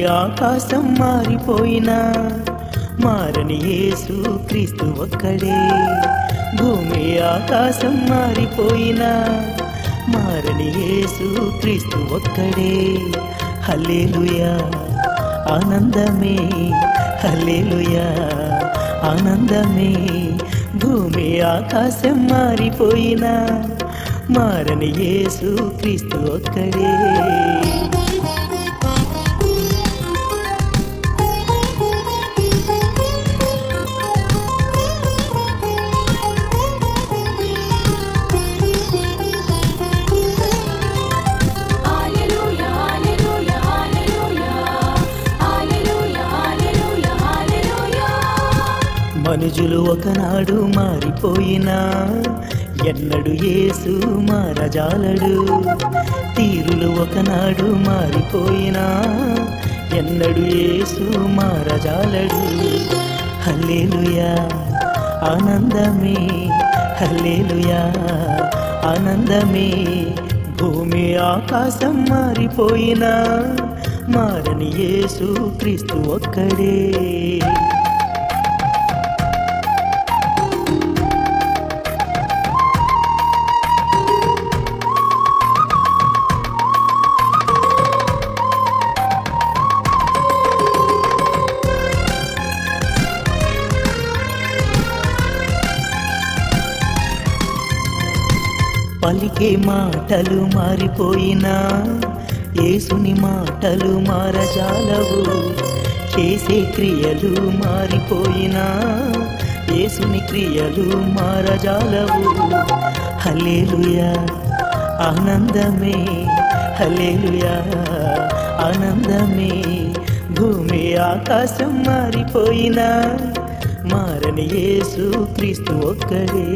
ఆకాశం మారిపోయినా మారని యేసు క్రీస్తు ఒక్కడే భూమి ఆకాశం మారిపోయినా మారని యేసు క్రీస్తు ఒక్కడే హల్లెలూయా ఆనందమే హల్లెలూయా ఆనందమే భూమి ఆకాశం మారిపోయినా మారని యేసు క్రీస్తు ఒక్కడే Hallelujah, hallelujah, hallelujah. Hallelujah, hallelujah, hallelujah. మనుజులు ఒకనాడు మారిపోయినా ఎన్నడు యేసు మారజాలడు తీరులు ఒకనాడు మారిపోయినా ఎన్నడు యేసు మారజాలడు హల్లెలూయా ఆనందమే హల్లెలూయా ఆనందమే భూమి ఆకాశం మారిపోయినా మారని యేసు క్రీస్తు ఒక్కడే పలికే మాటలు మారిపోయినా యేసుని మాటలు మారజాలవు చేసే క్రియలు మారిపోయినా యేసుని క్రియలు మారజాలవు హల్లెలూయా ఆనందమే హల్లెలూయా ఆనందమే భూమి ఆకాశం మారిపోయినా మారని యేసు క్రీస్తు ఒక్కడే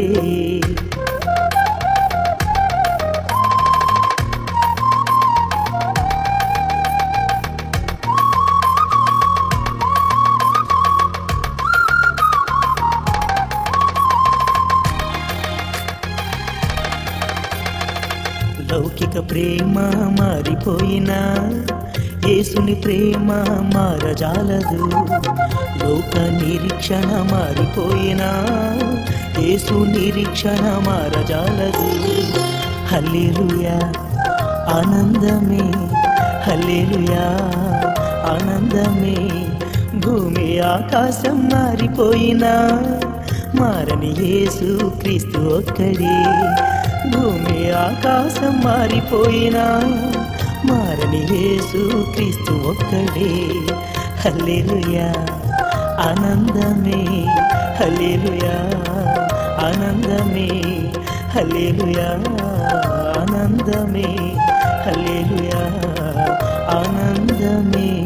లౌకిక ప్రేమ మారిపోయినా యేసుని ప్రేమ మారజాలదు లోక నిరీక్షణ మారిపోయినా యేసు నిరీక్షణ మారజాలదు హల్లెలూయా ఆనందమే హల్లెలూయా ఆనందమే భూమి ఆకాశం మారిపోయినా మారని యేసు క్రీస్తు ఒక్కడే భూమి ఆకాశం మారిపోయినా మారని యేసు క్రీస్తు ఒక్కడే హల్లెలూయా ఆనందమే హల్లెలూయా ఆనందమే హల్లెలూయా ఆనందమే హల్లెలూయా ఆనందమే